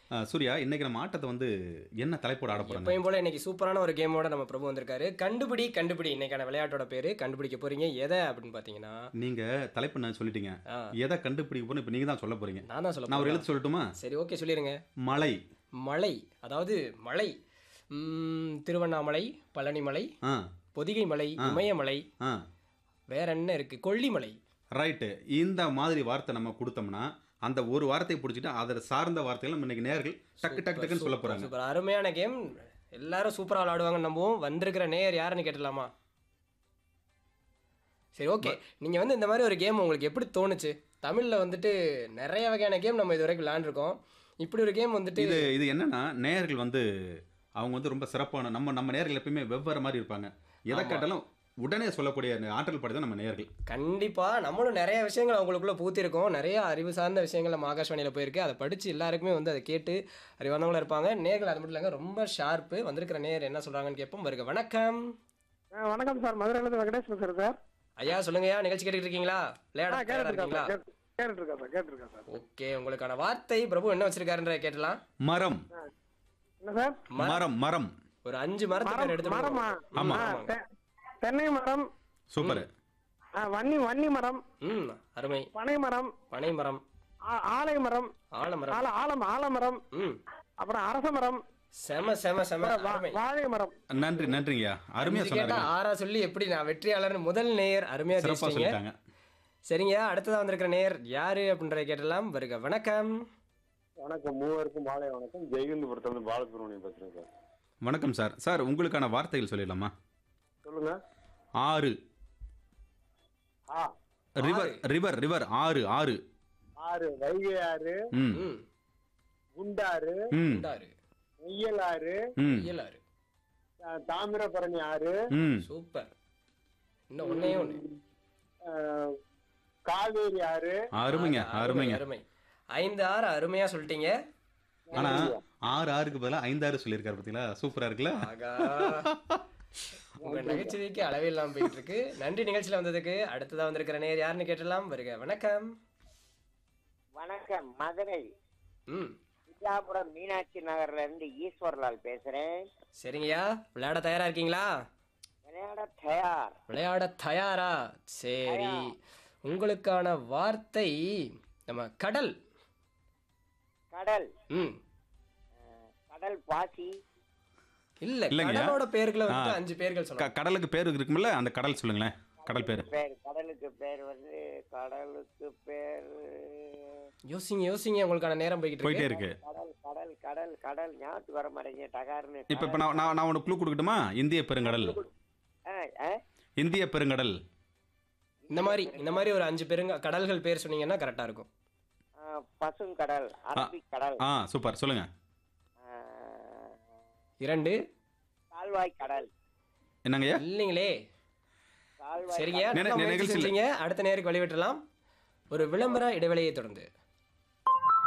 அஹ், சூர்யா இன்னைக்கு நம்ம ஆட்டத்தை வந்து என்ன தலைப்போட ஆட போறாங்க எப்பயும் போல இன்னைக்கு சூப்பரான ஒரு கேமோட நம்ம பிரபு வந்திருக்காரு கண்டுபிடி கண்டுபிடி இன்னைக்கான விளையாட்டோட பேரு கண்டுபிடிக்க போறீங்க எதை அப்படின்னு பாத்தீங்கன்னா நீங்க தலைப்பு நான் சொல்லிட்டீங்க ஆ, எதை கண்டுபிடிக்க போறோம் இப்போ நீங்க தான் சொல்ல போறீங்க நான் தான் சொல்ல நான் ஒரு போறேன். எழுத்து சொல்லட்டுமா சரி ஓகே சொல்லிருங்க மலை மலை அதாவது மலை ம், திருவண்ணாமலை பழனிமலை ஆ பொதிகை மலை இமயமலை ஆ வேற என்ன இருக்கு கொல்லிமலை ரைட்டு இந்த மாதிரி வார்த்தை நம்ம கொடுத்தோம்னா அந்த ஒரு வார்த்தையை பிடிச்சிட்டு அதை சார்ந்த வார்த்தைகள் நம்ம இன்னைக்கு நேர்கள் டக்கு டக்கு டக்குன்னு சொல்ல போறாங்க சூப்பர் அருமையான கேம் எல்லாரும் சூப்பரா விளையாடுவாங்கன்னு நம்புவோம் வந்திருக்கிற நேயர் யாருன்னு கேட்டலாமா சரி ஓகே நீங்க வந்து இந்த மாதிரி ஒரு கேம் உங்களுக்கு எப்படி தோணுச்சு தமிழ்ல வந்துட்டு நிறைய வகையான கேம் நம்ம இது வரைக்கும் விளையாண்டுருக்கோம் இப்படி ஒரு கேம் வந்துட்டு இது இது என்னன்னா நேயர்கள் வந்து அவங்க வந்து ரொம்ப சிறப்பான நம்ம நம்ம நேர்கள் எப்பயுமே வெவ்வேறு மாதிரி இருப்பாங்க எதை ஆமா. கேட்டாலும் உடனே சொல்லக்கூடிய ஆற்றல் படை தான் நம்ம நேர்கள் கண்டிப்பா நம்மளும் நிறைய விஷயங்கள் அவங்களுக்குள்ள பூத்திருக்கோம் நிறைய அறிவு சார்ந்த விஷயங்கள் நம்ம ஆகாஷ்வாணியில் போயிருக்கு அதை படிச்சு எல்லாருக்குமே வந்து அதை கேட்டு அறிவானவங்களா இருப்பாங்க நேர்கள் அது மட்டும் இல்லைங்க ரொம்ப ஷார்ப்பு வந்திருக்கிற நேயர் என்ன சொல்றாங்கன்னு கேட்போம் வருக வணக்கம் ஆ, வணக்கம் சார் மதுரையிலேருந்து வெங்கடேஷ் பேசுறேன் சார் ஐயா சொல்லுங்கய்யா நிகழ்ச்சி கேட்டுட்டு இருக்கீங்களா ஆ விளையாட தயாரா கேட்டுருக்கேன் இருக்கீங்களா சார் கேட்டுருக்கேன் சார் கேட்டுருக்கேன் சார் ஓகே உங்களுக்கான வார்த்தை பிரபு என்ன வச்சிருக்காருன்ற கேட்டலாம் மரம் என்ன சார் மரம் மரம் ஒரு அஞ்சு மரத்து பேர் மரம் எடுத்து மரமா ஆமா. ஆ, தெ- தென்னை மரம் சூப்பர் ஆ, வன்னி வன்னி மரம் ம் அருமை பனை மரம் பனை மரம் ஆ- ஆலை மரம் ஆலமரம் ஆல ஆலம் ஆலமரம் ம் அப்புறம் அரச மரம் செம செம செம வா- அருமை வாழை மரம் நன்றி நன்றிங்கய்யா அருமையா இது கேட்டா சொன்னாங்க ஆறா சொல்லி எப்படி நான் வெற்றியாளர் முதல் நேயர் அருமையா சிறப்பா பேசுறீங்க சொல்லிட்டாங்க சரிங்க அடுத்ததா வந்திருக்கிற நேயர் யாரு அப்படின்றத கேட்டலாம் வருக வணக்கம் வணக்கம் மூவருக்கும் மாலை வணக்கம் ஜெயகந்தபுரத்துலேருந்து பாலசுப்ரமணியம் பேசுகிறேன் சார் வணக்கம் சார் சார் உங்களுக்கான வார்த்தைகள் சொல்லிடலாமா சொல்லுங்க ஆறு ஆ ரிவர் ரிவர் ரிவர் ஆறு ஆறு ஆறு வைகை ஆறு ம் ம் குண்டாறு ம் உண்டாரு நெய்யல் ஆறு ம் இயலாரு அஹ், தாமிரபரணி ஆறு ம் சூப்பர் இன்னும் ஒன்னே ஒண்ணு அஹ், காவேரி ஆறு அருமைங்க அருமை, அருமைங்க அருமை ஐந்து ஆறு அருமையா சொல்லிட்டீங்க ஆனா ஆறு ஆறுக்கு பதிலா ஐந்து ஆறு சொல்லியிருக்காரு பார்த்தீங்களா சூப்பரா இருக்குல்ல ஆகா உங்க நகைச்சுவைக்கு அளவே இல்லாம போயிட்டு இருக்கு நன்றி நிகழ்ச்சியில வந்ததுக்கு அடுத்ததா வந்திருக்கிற நேர் யாருன்னு கேட்டலாம் வருக வணக்கம் வணக்கம் மதுரை ம் விஜயாபுரம் மீனாட்சி நகர்ல இருந்து ஈஸ்வர்லால் பேசுறேன் சரிங்கய்யா விளையாட தயாரா இருக்கீங்களா விளையாட தயார் விளையாட தயாரா சரி உங்களுக்கான வார்த்தை நம்ம கடல் கடல் ம் அஹ், கடல் பாசி இல்ல இல்லைங்கய்யா. கடலோட பேர்களை வந்து ஆ. அஞ்சு பேர்கள் க- சொல்லலாம் கடலுக்கு பேர் இருக்கும்ல அந்த கடல் சொல்லுங்களேன் கடல் பேர் பேர் கடலுக்கு பேர் வந்து கடலுக்கு பேர் யோசிங்க யோசிங்க உங்களுக்கான நேரம் போய்கிட்டு போயிட்டே இருக்கு இருக்கு கடல் கடல் கடல் கடல் ஞாபகத்துக்கு வர மாட்டேங்க டகார்னு இப்போ இப்போ நான் நான் நான் உனக்கு க்ளூ கொடுக்கட்டுமா இந்திய பெருங்கடல் அஹ், அஹ், இந்திய பெருங்கடல் இந்த மாதிரி இந்த மாதிரி ஒரு அஞ்சு பெருங்க கடல்கள் பேர் சொன்னீங்கன்னா கரெக்டா இருக்கும் அஹ், பசுங்கடல் அரபிக் கடல் ஆ சூப்பர் சொல்லுங்க அஹ், இரண்டு கால்வாய் கடல் என்னங்கய்யா இல்லைங்களே கால்வாய் சரிங்க நினை- நல்லா முயற்சி நினைச்சில் செஞ்சீங்க அடுத்த நேருக்கு வழிவிட்டலாம் ஒரு விளம்பர இடைவெளியை தொடர்ந்து